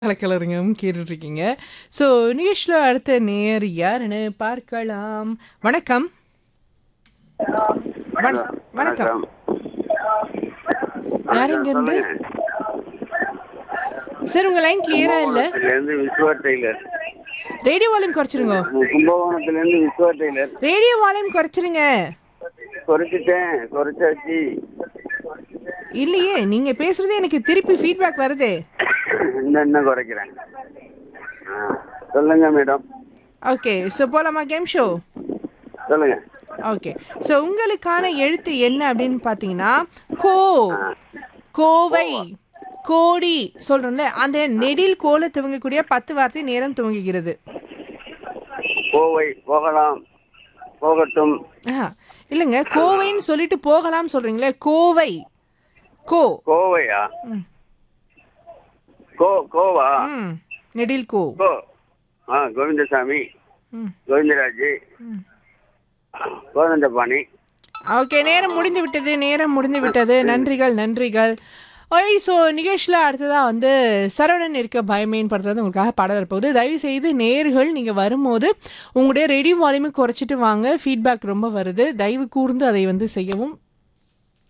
கலக்கலருங்கம் கேட்டுட்டு இருக்கீங்க ஸோ நிகழ்ச்சியில் அடுத்த நேர் யாருன்னு பார்க்கலாம் வணக்கம் வண- வணக்கம் யார் இங்க இருந்து சார் உங்க லைன் கிளியரா இல்ல இருந்து விஸ்வா டெய்லர் ரேடியோ வால்யூம் குறைச்சிருங்க கும்பகோணத்துல இருந்து விஸ்வா டெய்லர் ரேடியோ வால்யூம் குறைச்சிருங்க குறைச்சிட்டேன் குறைச்சாச்சு இல்லையே நீங்க பேசுறதே எனக்கு திருப்பி ஃபீட்பேக் வருதே இன்னும் இன்னும் குறைக்கிறேன் ஆ, சொல்லுங்க மேடம் ஓகே ஸோ போலாமா கேம் ஷோ சொல்லுங்க ஓகே ஸோ உங்களுக்கான எழுத்து என்ன அப்படின்னு பார்த்தீங்கன்னா கோ கோவை கோடி சொல்றோம்ல அந்த நெடில் கோல துவங்கக்கூடிய பத்து வார்த்தை நேரம் துவங்குகிறது கோவை போகலாம் போகட்டும் ஆஹா, இல்லைங்க கோவைன்னு சொல்லிட்டு போகலாம் சொல்றீங்களே கோவை கோ கோவையா ம். கோ கோவா ம் நெடில் கோ கோ ஆ கோவிந்தசாமி ம் கோவிந்தராஜ் ம். கோவிந்தபாணி ஓகே நேரம் முடிந்து விட்டது நேரம் முடிந்து விட்டது நன்றிகள் நன்றிகள் ஓய் ஸோ நிகழ்ச்சியில் அடுத்ததாக வந்து சரவணன் இருக்க பயமேன் படுறது உங்களுக்காக பாட வரப்போகுது தயவு செய்து நேர்கள் நீங்கள் வரும்போது உங்களுடைய ரெடி வால்யூமை குறைச்சிட்டு வாங்க ஃபீட்பேக் ரொம்ப வருது தயவு கூர்ந்து அதை வந்து செய்யவும்